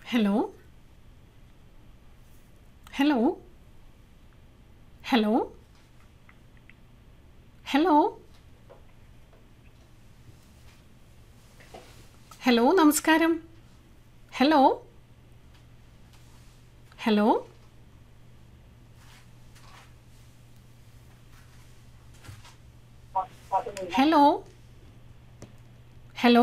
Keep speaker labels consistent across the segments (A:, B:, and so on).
A: Hello hello hello hello hello നമസ്കാരം hello hello hello hello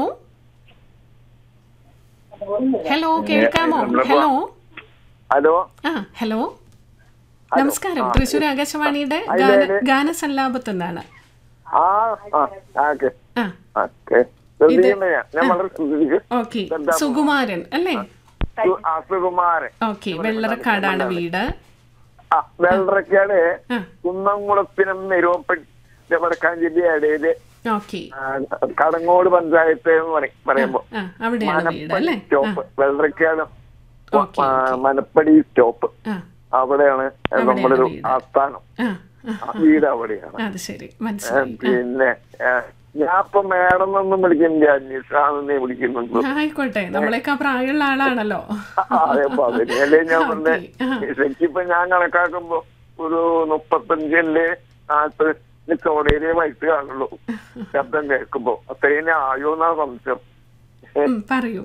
A: hello കേൾക്കാമോ hello
B: hello
A: ആ hello നമസ്കാരം തൃശ്ശൂർ ആകാശവാണിയുടെ ഗാന ഗാനസല്ലാപത്ത് നിന്നാണ്
B: ആ ആ ഓക്കെ
A: ആ
B: ഓക്കെ ശ്രദ്ധിക്കണ്ട ഞാൻ ഞാൻ വളരെ ശ്രദ്ധിക്കും
A: ഓക്കെ സുകുമാരൻ അല്ലേ
B: സു- ആ, സുകുമാരൻ
A: ഓക്കെ വെള്ളറക്കാടാണ് വീട്
B: ആ വെള്ളറക്കാട്
A: ആ
B: കുന്നംകുളത്തിനും നിരൂപ്പ വടക്കാഞ്ചേരി ഇടയില്
A: ഓക്കെ
B: ആ, കടങ്ങോട് പഞ്ചായത്ത് എന്ന് പറയും പറയുമ്പോ
A: ആ അവിടെയാണ് വീട്
B: മനപ്പടി
A: അല്ലേ ആ
B: സ്റ്റോപ്പ് വെള്ളറക്കാട്
A: ഓക്കെ
B: ആ, മനപ്പടി സ്റ്റോപ്പ്
A: ആ
B: അവിടെയാണ് നമ്മുടെ ഒരു
A: വീട്.
B: ആസ്ഥാനം
A: ആ ആ,
B: ആ, വീട് അവിടെയാണ്
A: അത് ശരി
B: ഏ,
A: മനസ്സിലായി
B: പിന്നെ ഏ, ഞാൻ ഇപ്പൊ മേഡം എന്നൊന്നും വിളിക്കുന്നില്ല നിഷാന്നെ വിളിക്കുന്നുള്ളൂ
A: ആയിക്കോട്ടെ നമ്മളെയൊക്കെ പ്രായമുള്ള ആളാണല്ലോ
B: അതെ അപ്പൊ അതിനല്ലേ ഞാൻ പറഞ്ഞ
A: ഓക്കേ, ആ.
B: ശരിക്കിപ്പൊ ഞാൻ കണക്കാക്കുമ്പോ ഒരു മുപ്പത്തഞ്ചല്ലേ നാൽപ്പത് ചോടയിലേ വയസ്സ് കാണുള്ളൂ ശബ്ദം കേൾക്കുമ്പോ അത്രയും ആയോ എന്നാ സംശയം
A: ഉം, പറയൂ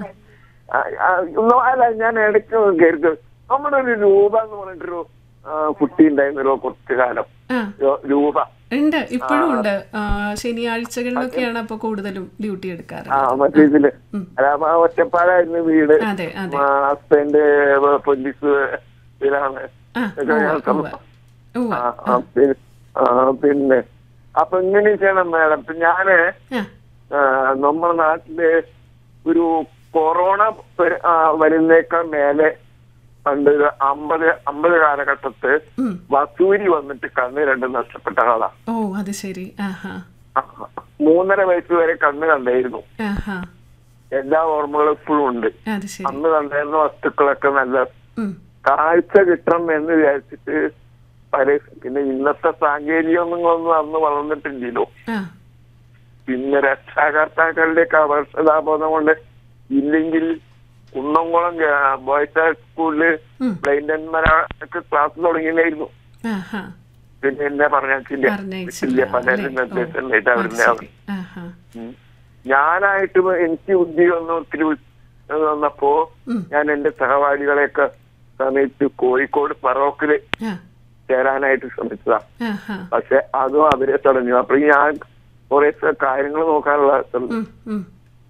B: ആ, ആ, ഒന്നും അല്ല ഞാൻ ഇടയ്ക്ക് കേൾക്കും നമ്മുടെ ഒരു രൂപ എന്ന് പറഞ്ഞിട്ടൊരു ആ, കുട്ടി ഉണ്ടായിരുന്നല്ലോ കുറച്ചു കാലം
A: ആ
B: രൂ- രൂപ
A: ഉണ്ട് ഇപ്പോഴും ഉണ്ട് ആ, ശനിയാഴ്ചകളിലൊക്കെയാണ് അപ്പൊ കൂടുതലും ഡ്യൂട്ടി എടുക്കാറ്
B: ആ മറ്റേ ഇതില് അല്ല അപ്പൊ ആ ഒറ്റപ്പാടായിരുന്നു വീട്
A: അതെ അതെ
B: ഹസ്ബൻഡ് പോലീസ് ഇതിലാണ്
A: ആ
B: ഇതൊക്കെ ഞാൻ
A: ഉവ്വ, ഉവ്വ. ഉവ്വ.
B: ആ, ആ, പിന്നെ ആ, പിന്നെ അപ്പൊ ഇങ്ങനെയൊക്കെയാണ് മാഡം ഇപ്പൊ ഞാന്
A: ആ
B: ആ, നമ്മുടെ നാട്ടില് ഒരു കൊറോണ വര- ആ, വരുന്നേക്കാൾ മേലെ പണ്ട് ഒരു അമ്പത് അമ്പത് കാലഘട്ടത്ത്
A: ഉം.
B: വസൂരി വന്നിട്ട് കണ്ണ് രണ്ടും നഷ്ടപ്പെട്ട ആളാ
A: ഓ അത് ശരി ആഹാ
B: ആ, മൂന്നര വയസ്സ് വരെ കണ്ണ് കണ്ടായിരുന്നു
A: ആഹാ
B: എല്ലാ ഓർമ്മകളും ഇപ്പോഴും ഉണ്ട്
A: അത് ശരി
B: അന്ന് കണ്ടായിരുന്ന വസ്തുക്കളൊക്കെ നല്ല
A: ഉം.
B: കാഴ്ച കിട്ടണം എന്ന് വിചാരിച്ചിട്ട് പല പിന്നെ ഇന്നത്തെ സാങ്കേതികങ്ങളൊന്നും അന്ന് വളർന്നിട്ടില്ലല്ലോ
A: ആ
B: പിന്നെ രക്ഷാകർത്താക്കളുടെയൊക്കെ അപകർഷതാബോധം കൊണ്ട് ഇല്ലെങ്കിൽ കുന്നംകുളം ബോയ്സ് ഹൈ സ്കൂളില്
A: ഉം.
B: ബ്ലൈൻഡന്മാരൊക്കെ ക്ലാസ് തുടങ്ങിയില്ലായിരുന്നു
A: ആഹാ
B: പിന്നെ എന്നെ പറഞ്ഞില്ല
A: പറഞ്ഞയച്ചില്ല
B: പലരും
A: അല്ലേ? ഓ,
B: നിർദ്ദേശം
A: അത്
B: അവരുടെ
A: ശരി. ആഹാ
B: ഉം. ഞാനായിട്ട് എനിക്ക് ബുദ്ധി വന്നു ഒത്തിരി ബുദ്ധി വന്നപ്പോ
A: ഉം.
B: ഞാൻ എന്റെ സഹപാഠികളെയൊക്കെ സമയത്ത് കോഴിക്കോട് ഫറോക്കില്
A: ആ
B: ചേരാനായിട്ട് ശ്രമിച്ചതാ
A: ആഹാ
B: പക്ഷെ അതും അവരെ തടഞ്ഞു അപ്പൊ ഞാൻ കുറെ കാര്യങ്ങൾ നോക്കാനുള്ള ശ്രമം.
A: ഉം, ഉം.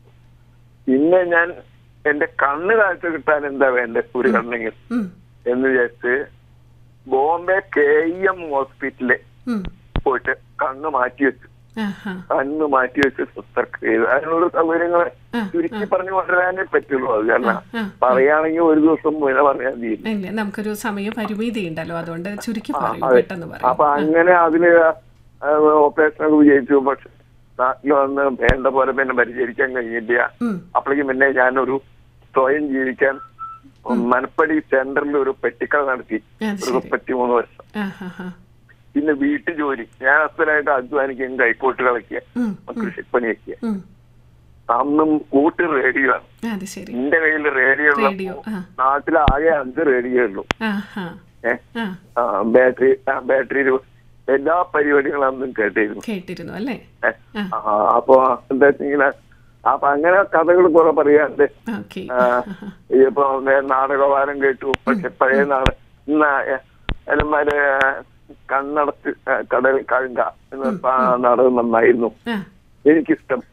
B: പിന്നെ ഞാൻ എന്റെ കണ്ണ് കാഴ്ച കിട്ടാൻ എന്താ വേണ്ടത് ഒരു കണ്ണെങ്കിൽ
A: ഉം.
B: എന്ന് വിചാരിച്ച് ബോംബെ കെ ഇ എം ഹോസ്പിറ്റലിൽ
A: ഉം.
B: പോയിട്ട് കണ്ണ് മാറ്റി വെച്ചു
A: ആഹാ
B: കണ്ണ് മാറ്റി വെച്ച് ശുശ്രൂഷ ചെയ്തു അതിനുള്ള സൗകര്യങ്ങൾ
A: ആ,
B: ചുരുക്കി പറഞ്ഞു കൊണ്ടുവരാനേ പറ്റുള്ളൂ അത് കാരണം
A: ആ.
B: പറയുകയാണെങ്കിൽ ഒരു ദിവസം മുന്നേ പറഞ്ഞാൽ തീരും
A: ഇല്ല നമുക്കൊരു സമയ പരിമിതി ഉണ്ടല്ലോ അതുകൊണ്ട് ചുരുക്കി
B: ആ,
A: പറയൂ
B: അതെ.
A: പെട്ടെന്ന്
B: അപ്പൊ
A: പറയൂ
B: അങ്ങനെ അതില് ഓപ്പറേഷൻ ഒക്കെ വിജയിച്ചു പക്ഷെ നാട്ടിൽ വന്ന് വേണ്ട പോലെ പിന്നെ പരിചരിക്കാൻ കഴിഞ്ഞില്ല
A: ഉം.
B: അപ്പോഴേക്കും പിന്നെ ഞാനൊരു സ്വയം ജീവിക്കാൻ മനപ്പടി സെന്ററിൽ ഒരു പെട്ടിക്കട നടത്തി
A: അത്
B: ഒരു
A: ശരി
B: മുപ്പത്തിമൂന്ന് വർഷം
A: ആഹാ
B: പിന്നെ വീട്ടു ജോലി ഞാൻ അസ്ഥിരമായിട്ട് അധ്വാനിക്കുകയും കൈക്കോട്ട് കളിക്കുക
A: ഉം.
B: കൃഷിപ്പണിയൊക്കെ
A: ഉം.
B: അന്നും കൂട്ട് റേഡിയോ ആണ്
A: അത് ശരി
B: എന്റെ കയ്യിൽ റേഡിയോ
A: റേഡിയോ ആ
B: നാട്ടിലാകെ അഞ്ച് റേഡിയോ ഉള്ളൂ
A: ആഹാ
B: ഏഹ്
A: ആ
B: ബാറ്ററി ബാറ്ററി എല്ലാ പരിപാടികളും അന്നും കേട്ടിരുന്നു
A: കേട്ടിരുന്നു അല്ലേ
B: ഏ, ആ, അപ്പൊ എന്താ വെച്ചിങ്ങനെ അപ്പൊ അങ്ങനെ കഥകൾ കുറെ പറയാറുണ്ട്
A: ഓക്കെ
B: ആ, ഇപ്പൊ നേ- നാടകവാരം കേട്ടു പക്ഷെ പഴയ നാട് എല്ലാമാര് കണ്ണടച്ച് ആ, കടൽ കഴുക എന്ന ആ നാടകം നന്നായിരുന്നു
A: ആ
B: എനിക്കിഷ്ടം